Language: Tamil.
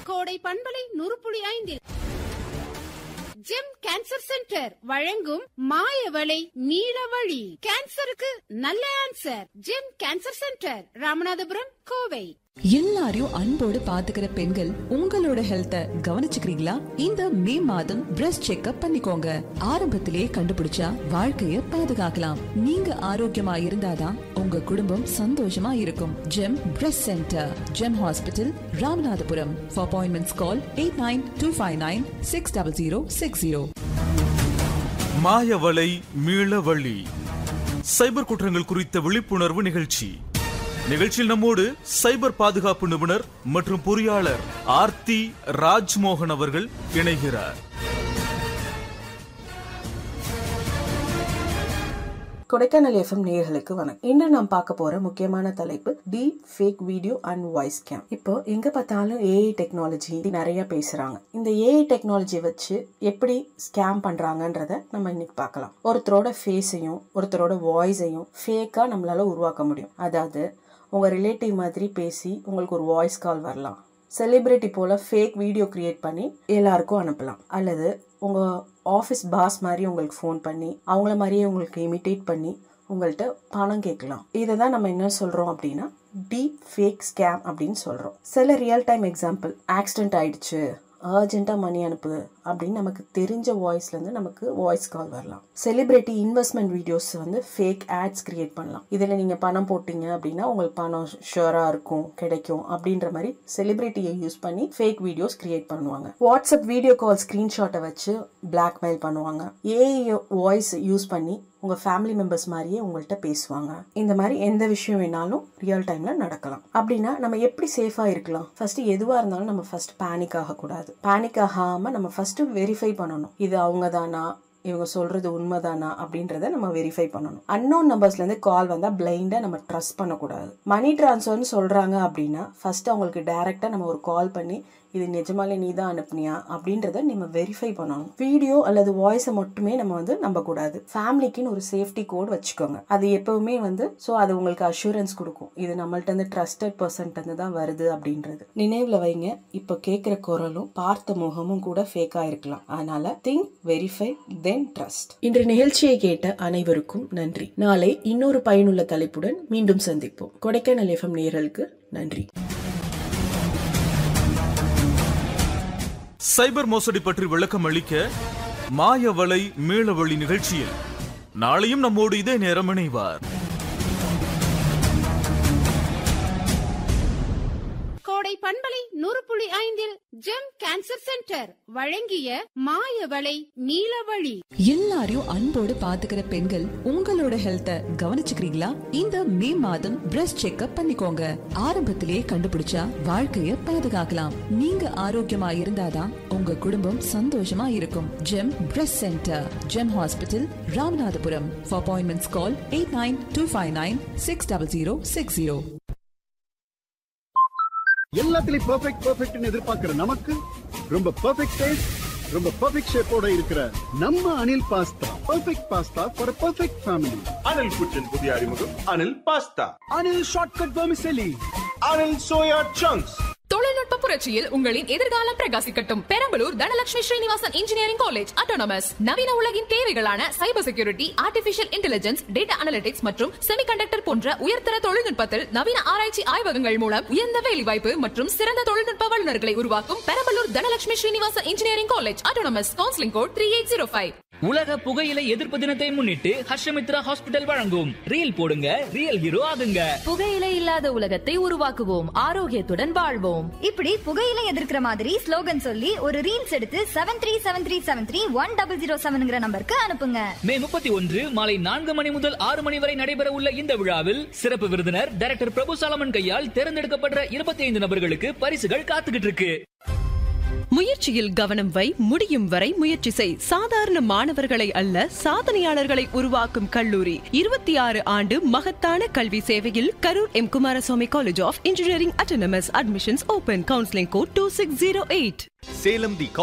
கோடை பண்பலை நூறு புள்ளி ஐந்தில் ஜெம் கேன்சர் சென்டர் வழங்கும் மாயவளை நீலவழி கேன்சருக்கு நல்ல answer Gem cancer centre Ramanathapuram Kovai எல்லாரையும் அன்போடு பாத்துக்கிற பெண்கள் உங்களோட ஹெல்த்த கவனிச்சுக்கிறீங்களா இந்த மே மாதம் பிரஸ்ட் செக்அப் பண்ணிக்கோங்க ஆரம்பத்திலேயே கண்டுபிடிச்சா வாழ்க்கைய பாதுகாக்கலாம் நீங்க ஆரோக்கியமா இருந்தாதான் உங்க குடும்பம் சந்தோஷமா இருக்கும் Gem breast centre Gem hospital Ramanathapuram for appointments call eight nine two five nine six double zero six zero மாயவலை மீளவழி சைபர் குற்றங்கள் குறித்த விழிப்புணர்வு நிகழ்ச்சி நிகழ்ச்சியில் நம்மோடு சைபர் பாதுகாப்பு நிபுணர் மற்றும் பொறியாளர் ஆர்த்தி ராஜ்மோகன் அவர்கள் இணைகிறார் கொடைக்கானல் எஃப்எம் நேயர்களுக்கு வணக்கம் இன்று நாம் பார்க்க போற முக்கியமான தலைப்பு deep fake video and voice கேம் இப்போ எங்க பார்த்தாலும் ஏஐ டெக்னாலஜி நிறைய பேசுறாங்க இந்த ஏஐ டெக்னாலஜி வச்சு எப்படி ஸ்கேம் பண்றாங்கன்றத நம்ம இன்னைக்கு பார்க்கலாம் ஒருத்தரோட ஃபேஸையும் ஒருத்தரோட வாய்ஸையும் ஃபேக்கா நம்மளால உருவாக்க முடியும் அதாவது உங்க ரிலேட்டிவ் மாதிரி பேசி உங்களுக்கு ஒரு வாய்ஸ் கால் வரலாம் செலிபிரிட்டி போல ஃபேக் வீடியோ கிரியேட் பண்ணி எல்லாருக்கும் அனுப்பலாம் அல்லது உங்க ஆஃபீஸ் பாஸ் மாதிரி உங்களுக்கு ஃபோன் பண்ணி அவங்கள மாதிரியே உங்களுக்கு இமிட்டேட் பண்ணி உங்கள்கிட்ட பணம் கேட்கலாம் இதை தான் நம்ம என்ன சொல்கிறோம் அப்படின்னா டீப் ஃபேக் ஸ்கேம் அப்படின்னு சொல்கிறோம் சில ரியல் டைம் எக்ஸாம்பிள் ஆக்சிடென்ட் ஆயிடுச்சு அர்ஜென்ட்டாக மணி அனுப்பு அப்படின்னு நமக்கு தெரிஞ்ச வாய்ஸ்லேருந்து நமக்கு வாய்ஸ் கால் வரலாம் செலிபிரிட்டி இன்வெஸ்ட்மெண்ட் வீடியோஸ் வந்து ஃபேக் ஆட்ஸ் கிரியேட் பண்ணலாம் இதில் நீங்கள் பணம் போட்டீங்க அப்படின்னா உங்களுக்கு பணம் ஷுவராக இருக்கும் கிடைக்கும் அப்படின்ற மாதிரி செலிபிரிட்டியை யூஸ் பண்ணி ஃபேக் வீடியோஸ் கிரியேட் பண்ணுவாங்க வாட்ஸ்அப் வீடியோ கால் ஸ்க்ரீன்ஷாட்டை வச்சு பிளாக்மெயில் பண்ணுவாங்க ஏஐ வாய்ஸ் யூஸ் பண்ணி உங்கள் ஃபேமிலி மெம்பர்ஸ் மாதிரியே உங்கள்கிட்ட பேசுவாங்க இந்த மாதிரி எந்த விஷயம் வேணாலும் ரியல் டைமில் நடக்கலாம் அப்படின்னா நம்ம எப்படி சேஃபாக இருக்கலாம் ஃபர்ஸ்ட் எதுவாக இருந்தாலும் நம்ம ஃபர்ஸ்ட் பேனிக் ஆகக்கூடாது பேனிக் ஆகாமல் நம்ம ஃபர்ஸ்ட் வெரிஃபை பண்ணணும் இது அவங்க தானா இவங்க சொல்றது உண்மைதானா அப்படின்றத நம்ம வெரிஃபை பண்ணணும் அன்னோன் நம்பர்ஸ்ல இருந்து கால் வந்தா பிளைண்டா நம்ம ட்ரஸ்ட் பண்ணக்கூடாது மணி டிரான்ஸ்ஃபர்னு சொல்றாங்க அப்படின்னா ஃபர்ஸ்ட் அவங்களுக்கு டைரக்டா நம்ம ஒரு கால் பண்ணி இது நிஜமாலே நீ தான் அனுப்புனியா அப்படின்றத நம்ம வெரிஃபை பண்ணணும் வீடியோ அல்லது வாய்ஸை மட்டுமே நம்ம வந்து நம்பக்கூடாது ஃபேமிலிக்குன்னு ஒரு சேஃப்டி கோட் வச்சுக்கோங்க அது எப்பவுமே வந்து ஸோ அது உங்களுக்கு அஷூரன்ஸ் கொடுக்கும் இது நம்மள்ட்ட இருந்து ட்ரஸ்டட் பர்சன்ட் இருந்து தான் வருது அப்படின்றது நினைவுல வைங்க இப்போ கேட்குற குரலும் பார்த்த முகமும் கூட ஃபேக்கா இருக்கலாம் அதனால திங்க் வெரிஃபை தென் ட்ரஸ்ட் இன்று நிகழ்ச்சியை கேட்ட அனைவருக்கும் நன்றி நாளை இன்னொரு பயனுள்ள தலைப்புடன் மீண்டும் சந்திப்போம் கொடைக்கானல் எஃப்எம் நேயர்களுக்கு நன்றி சைபர் மோசடி பற்றி விளக்கம் அளிக்க மாயவலை மீளவழி நிகழ்ச்சியில் நாளையும் நம்மோடு இதே நேரம் இணைவார் கோடை பண்பலை நூறு புள்ளி ஐந்தில் ஜெம் கேன்சர் சென்டர் வழங்கிய மாயவளை நீலவழி எல்லாரையும் அன்போடு பாத்துக்கிற பெண்கள் உங்களோட ஹெல்த்த கவனிச்சுக்கிறீங்களா இந்த மே மாதம் பிரஸ்ட் செக்அப் பண்ணிக்கோங்க ஆரம்பத்திலேயே கண்டுபிடிச்சா வாழ்க்கைய பாதுகாக்கலாம் நீங்க ஆரோக்கியமா இருந்தாதான் உங்க குடும்பம் சந்தோஷமா இருக்கும் Gem breast centre Gem hospital Ramanathapuram for appointments call eight nine two five nine six double zero six zero எல்லாத்துலயும் பெர்ஃபெக்ட் பெர்ஃபெக்ட்னு எதிர்பார்க்கிற நமக்கு ரொம்ப பெர்ஃபெக்ட் டேஸ்ட் ரொம்ப பெர்ஃபெக்ட் ஷேப்போட இருக்கிற நம்ம Anil pasta perfect pasta for perfect family Anil kitchen புதிய அறிமுகம் Anil pasta Anil shortcut vermicelli Anil soya chunks தொழில்நுட்ப புரட்சியில் உங்களின் எதிர்காலம் பிரகாசிக்கட்டும் Perambalur Dhanalakshmi Srinivasan engineering college autonomous நவீன உலகின் தேவைகளான cyber security artificial intelligence data analytics மற்றும் செமிகண்டக்டர் போன்ற உயர்தர தொழில்நுட்பத்தில் நவீன ஆராய்ச்சி ஆய்வகங்கள் மூலம் உயர்ந்த வேலைவாய்ப்பு மற்றும் சிறந்த தொழில்நுட்ப வல்லுநர்களை உருவாக்கும் Perambalur Dhanalakshmi Srinivasan engineering college autonomous counselling code three eight zero five உலக புகையிலை எதிர்ப்பு தினத்தை முன்னிட்டு ஹர்ஷமித்ரா ஹாஸ்பிட்டல் வழங்கும் ரீல் போடுங்க ரியல் ஹீரோ ஆகுங்க புகையிலை இல்லாத உலகத்தை உருவாக்குவோம் ஆரோக்கியத்துடன் வாழ்வோம் இப்படி புகையிலை எதிர்க்கிற மாதிரி ஸ்லோகன் சொல்லி ஒரு ரீல்ஸ் எடுத்து seven three seven three seven three one double zero செவன்ங்கிற நம்பருக்கு அனுப்புங்க மே முப்பத்தி ஒன்று மாலை நான்கு மணி முதல் ஆறு மணி வரை நடைபெற உள்ள இந்த விழாவில் சிறப்பு விருந்தினர் டைரக்டர் பிரபு சாலமன் கையால் தேர்ந்தெடுக்கப்பட்ட இருபத்தி ஐந்து நபர்களுக்கு பரிசுகள் காத்துக்கிட்டு இருக்கு முயற்சியில் கவனம் வை முடியும் வரை முயற்சி செய் சாதாரண மாணவர்களை அல்ல சாதனையாளர்களை உருவாக்கும் கல்லூரி இருபத்தி ஆறு ஆண்டு மகத்தான கல்வி சேவையில் Karur M Kumaraswamy college of engineering autonomous admissions open counselling code two six zero eight Salem the